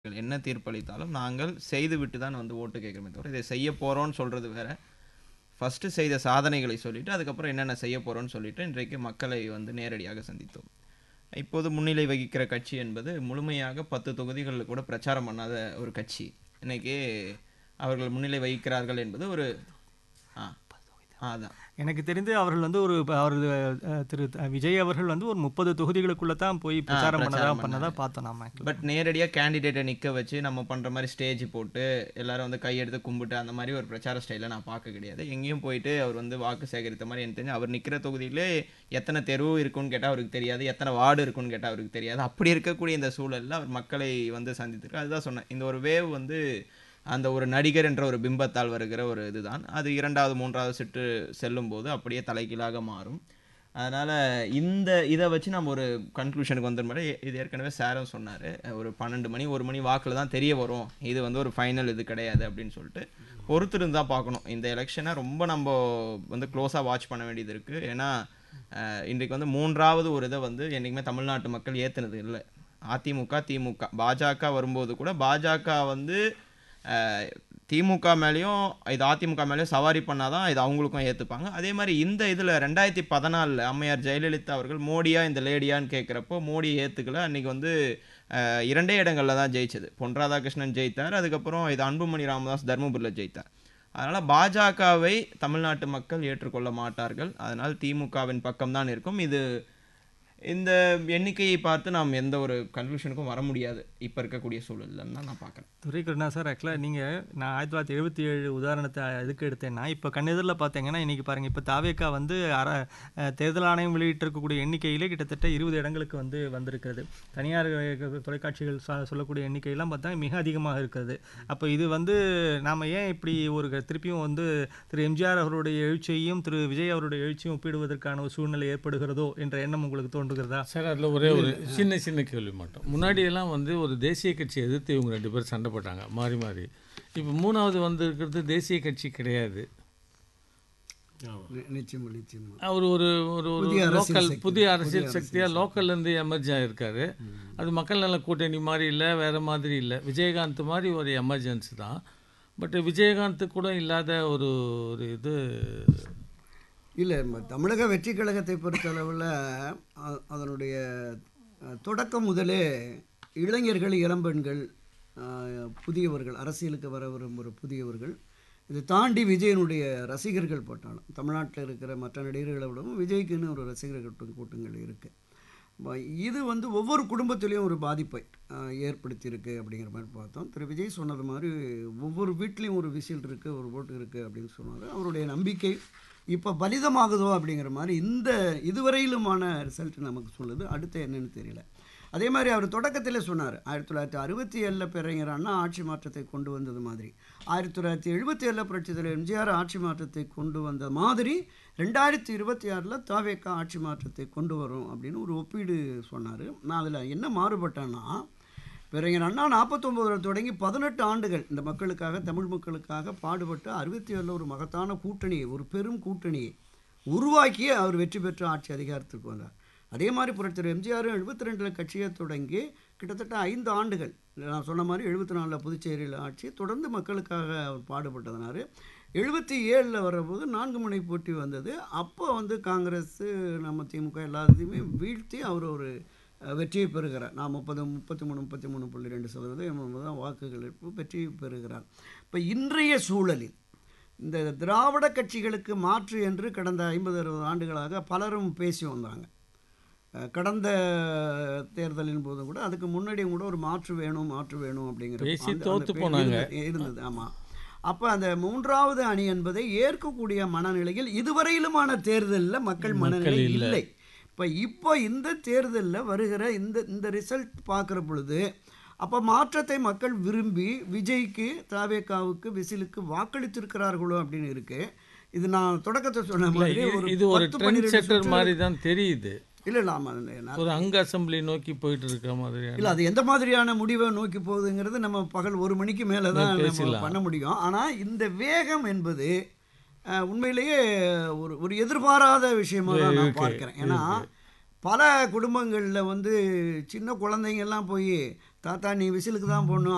என்ன தீர்ப்பளித்தாலும் நாங்கள் செய்துவிட்டு தான் வந்து ஓட்டு கேட்குறோமே தவிர இதை செய்ய போகிறோம்னு சொல்கிறது வேற ஃபஸ்ட்டு செய்த சாதனைகளை சொல்லிட்டு அதுக்கப்புறம் என்னென்ன செய்ய போகிறோம்னு சொல்லிட்டு இன்றைக்கு மக்களை வந்து நேரடியாக சந்தித்தோம் இப்போது முன்னிலை வகிக்கிற கட்சி என்பது முழுமையாக பத்து தொகுதிகளில் கூட பிரச்சாரம் பண்ணாத ஒரு கட்சி இன்னைக்கு அவர்கள் முன்னிலை வகிக்கிறார்கள் என்பது ஒரு ஆ அதான் எனக்கு தெரிந்து அவர்கள் வந்து ஒரு ப- அவர் அஹ், திரு த- விஜய் அவர்கள் வந்து ஒரு முப்பது தொகுதிகளுக்குள்ள தான் போய் பிரச்சாரம் பண்ணதா பிரச்சாரம் பண்ணதா பார்த்தோம் நாம பட் நேரடியாக கேண்டிடேட்டை நிற்க வச்சு நம்ம பண்ணுற மாதிரி ஸ்டேஜ் போட்டு எல்லாரும் வந்து கையெடுத்து கும்பிட்டு அந்த மாதிரி ஒரு பிரச்சார ஸ்டைலை நான் பார்க்க கிடையாது எங்கேயும் போயிட்டு அவர் வந்து வாக்கு சேகரித்த மாதிரி எனக்கு தெரிஞ்சு அவர் நிற்கிற தொகுதியிலே எத்தனை தெரு இருக்குன்னு கேட்டால் அவருக்கு தெரியாது எத்தனை வார்டு இருக்குன்னு கேட்டால் அவருக்கு தெரியாது அப்படி இருக்கக்கூடிய இந்த சூழலில் அவர் மக்களை வந்து சந்தித்திருக்கார் அதுதான் சொன்னேன் இந்த ஒரு வேவ் வந்து அந்த ஒரு நடிகர் என்ற ஒரு பிம்பத்தால் வருகிற ஒரு இதுதான் அது இரண்டாவது மூன்றாவது சுற்று செல்லும்போது அப்படியே தலைகீழாக மாறும் அதனால் இந்த இதை வச்சு நம்ம ஒரு கன்க்ளூஷனுக்கு வந்துடும் இது ஏற்கனவே சாரும் சொன்னார் ஒரு பன்னெண்டு மணி ஒரு மணி வாக்கில் தான் தெரிய வரும் இது வந்து ஒரு ஃபைனல் இது கிடையாது அப்படின்னு சொல்லிட்டு பொறுத்திருந்து தான் பார்க்கணும் இந்த எலெக்ஷனை ரொம்ப நம்ம வந்து க்ளோஸாக வாட்ச் பண்ண வேண்டியது இருக்குது ஏன்னா அஹ், இன்றைக்கு வந்து மூன்றாவது ஒரு இதை வந்து என்றைக்குமே தமிழ்நாட்டு மக்கள் ஏற்றுனது இல்லை அதிமுக திமுக பாஜக வரும்போது கூட பாஜக வந்து அஹ், திமுக மேலேயும் இது அதிமுக மேலேயும் சவாரி பண்ணாதான் இது அவங்களுக்கும் ஏற்றுப்பாங்க அதே மாதிரி இந்த இதில் ரெண்டாயிரத்தி பதினாலில் அம்மையார் ஜெயலலிதா அவர்கள் மோடியா இந்த லேடியான்னு கேட்குறப்போ மோடியை ஏற்றுக்கல அன்றைக்கி வந்து அஹ், இரண்டே இடங்களில் தான் ஜெயிச்சது பொன் ராதாகிருஷ்ணன் ஜெயித்தார் அதுக்கப்புறம் இது அன்புமணி ராமதாஸ் தர்மபுரியில் ஜெயித்தார் அதனால் பாஜகவை தமிழ்நாட்டு மக்கள் ஏற்றுக்கொள்ள மாட்டார்கள் அதனால் திமுகவின் பக்கம்தான் இருக்கும் இது இந்த எண்ணிக்கையை பார்த்து நாம் எந்த ஒரு கன்க்ளூஷனுக்கும் வர முடியாது இப்போ இருக்கக்கூடிய சூழல்லன்னு தான் நான் பார்க்குறேன் துரை கருணா சார் ஆக்சுவலாக நீங்கள் நான் ஆயிரத்தி தொள்ளாயிரத்தி எழுபத்தி ஏழு உதாரணத்தை எதுக்கு எடுத்தேன்னா இப்போ கண்ணெதிரில் பார்த்தீங்கன்னா இன்றைக்கி பாருங்கள் இப்போ தாவேக்கா வந்து அர அஹ், தேர்தல் ஆணையம் வெளியிட்டிருக்கக்கூடிய எண்ணிக்கையிலே கிட்டத்தட்ட இருபது இடங்களுக்கு வந்து வந்திருக்கிறது தனியார் அஹ், தொலைக்காட்சிகள் ச- சொல்லக்கூடிய எண்ணிக்கையெல்லாம் பார்த்தா மிக அதிகமாக இருக்கிறது அப்போ இது வந்து நாம் ஏன் இப்படி ஒரு க- திருப்பியும் வந்து திரு எம்ஜிஆர் அவருடைய எழுச்சியையும் திரு விஜய் அவருடைய எழுச்சியும் ஒப்பிடுவதற்கான ஒரு சூழ்நிலை ஏற்படுகிறதோ என்ற எண்ணம் உங்களுக்கு தோன்றுகிறதா சார் அதில் ஒரே ஒரு சின்ன சின்ன கேள்வி மட்டும் முன்னாடியெல்லாம் வந்து ஒரு தேசிய கட்சியை எதிர்த்து இவங்க ரெண்டு பேரும் சண்டை போட்டாங்க மாறி மாறி இப்போ மூணாவது வந்திருக்கிறது தேசிய கட்சி கிடையாது நி- நிச்சயமா நிச்சயமா அவர் ஒரு ஒரு ஒரு புதிய அரசியல் லோக்கல் சக்தி. புதிய புதிய அரசியல் அரசியல் சக்தியாக லோக்கல்லேருந்து எமர்ஜ் ஆகிருக்காரு அது மக்கள் நல கூட்டணி மாதிரி இல்லை வேறு மாதிரி இல்லை விஜயகாந்த் மாதிரி ஒரு எமர்ஜென்சி தான் பட் விஜயகாந்த் கூட இல்லாத ஒரு ஒரு இது இல்லை தமிழக வெற்றி கழகத்தை பொறுத்தளவில் அ- அதனுடைய அஹ், தொடக்கம் முதலே இளைஞர்கள் இளம்பெண்கள் அஹ், புதியவர்கள் அரசியலுக்கு வர விரும்புகிற புதியவர்கள் இதை தாண்டி விஜயனுடைய ரசிகர்கள் பட்டாலும் தமிழ்நாட்டில் இருக்கிற மற்ற நடிகர்களை விடவும் விஜய்க்குன்னு ஒரு ரசிகர்கள் கூட்டம் கூட்டங்கள் இருக்குது இது வந்து ஒவ்வொரு குடும்பத்திலையும் ஒரு பாதிப்பை அஹ், ஏற்படுத்தியிருக்கு அப்படிங்கிற மாதிரி பார்த்தோம் திரு விஜய் சொன்னது மாதிரி ஒவ்வொரு வீட்லேயும் ஒரு விசில் இருக்குது ஒரு ஓட்டு இருக்குது அப்படின்னு சொன்னார் அவருடைய நம்பிக்கை இப்போ பலிதமாகுதோ அப்படிங்கிற மாதிரி இந்த இதுவரையிலுமான ரிசல்ட் நமக்கு சொல்லுது அடுத்து என்னன்னு தெரியல அதே மாதிரி அவர் தொடக்கத்தில் சொன்னார் ஆயிரத்தி தொள்ளாயிரத்தி அறுபத்தி ஏழில் பெருங்கிற அண்ணா ஆட்சி மாற்றத்தை கொண்டு வந்தது மாதிரி ஆயிரத்தி தொள்ளாயிரத்தி எழுபத்தி ஏழில் புரட்சி தலைவர் எம்ஜிஆர் ஆட்சி மாற்றத்தை கொண்டு வந்த மாதிரி ரெண்டாயிரத்தி இருபத்தி ஆறில் தாவேக்கா ஆட்சி மாற்றத்தை கொண்டு வரும் அப்படின்னு ஒரு ஒப்பீடு சொன்னார் நான் அதில் என்ன மாறுபட்டேன்னா பிறகு அண்ணா நாற்பத்தொம்போதில் தொடங்கி பதினெட்டு ஆண்டுகள் இந்த மக்களுக்காக தமிழ் மக்களுக்காக பாடுபட்டு அறுபத்தி ஏழில் ஒரு மகத்தான கூட்டணியை ஒரு பெரும் கூட்டணியை உருவாக்கி அவர் வெற்றி பெற்று ஆட்சி அதிகாரத்துக்கு வந்தார் அதே மாதிரி புரட்சி எம்ஜிஆர் எழுபத்தி ரெண்டில் கட்சியை தொடங்கி கிட்டத்தட்ட ஐந்து ஆண்டுகள் நான் சொன்ன மாதிரி எழுபத்தி நாலில் புதுச்சேரியில் ஆட்சி தொடர்ந்து மக்களுக்காக அவர் பாடுபட்டதுனாரு எழுபத்தி ஏழில் வரபோது நான்கு முனை போட்டி வந்தது அப்போ வந்து காங்கிரஸ் நம்ம திமுக எல்லாத்தையுமே வீழ்த்தி அவர் ஒரு அஹ், வெற்றியை பெறுகிறார் நான் முப்பது முப்பத்தி மூணு முப்பத்தி மூணு புள்ளி ரெண்டு சதவீதம் தான் வாக்குகள் எடுப்பு வெற்றி பெறுகிறார் இப்போ இன்றைய சூழலில் இந்த திராவிட கட்சிகளுக்கு மாற்று என்று கடந்த ஐம்பது அறுபது ஆண்டுகளாக பலரும் பேசி வந்தாங்க அஹ், கடந்த தேர்தலின் போதும் கூட அதுக்கு முன்னாடியும் கூட ஒரு மாற்று வேணும் மாற்று வேணும் அப்படிங்கிற பேசி அந்த- அந்த தோத்து பே- போனாங்க. இருந்தது- இருந்தது ஆமாம் அப்போ அந்த மூன்றாவது அணி என்பதை ஏற்கக்கூடிய மனநிலையில் இதுவரையிலுமான தேர்தலில் மக்கள் மனநிலை இல்ல. இல்லை இப்போ இப்போ இந்த தேர்தலில் வருகிற இந்த இந்த ரிசல்ட் பார்க்குற பொழுது அப்போ மாற்றத்தை மக்கள் விரும்பி விஜய்க்கு தாவேக்காவுக்கு விசிலுக்கு வாக்களித்திருக்கிறார்களோ அப்படின்னு இருக்கு இது நான் தொடக்கத்தை சொன்ன இல்ல, மாதிரி இது- ஒரு இது ஒரு பத்து, ட்ரெண்ட் பன்னிரெண்டு செட்டர் சுற்று- மாதிரி தான் தெரியுது இல்ல இல்ல ஆமா அது நான் ஒரு அங்க அசம்பிளி நோக்கி போயிட்டு இருக்க மாதிரியான இல்ல அது எந்த மாதிரியான முடிவை நோக்கி போகுதுங்கிறது நம்ம பகல் ஒரு மணிக்கு மேலே தான் நம்ம பேசிடலாம். பண்ண முடியும் ஆனா இந்த வேகம் என்பது அஹ், உண்மையிலேயே ஒரு ஒரு எதிர்பாராத விஷயமா தான் நான் இருக்கு, பார்க்கிறேன் ஏன்னா பல குடும்பங்களில் வந்து சின்ன குழந்தைங்க எல்லாம் போய் தாத்தா நீ விசிலுக்கு தான் போடணும்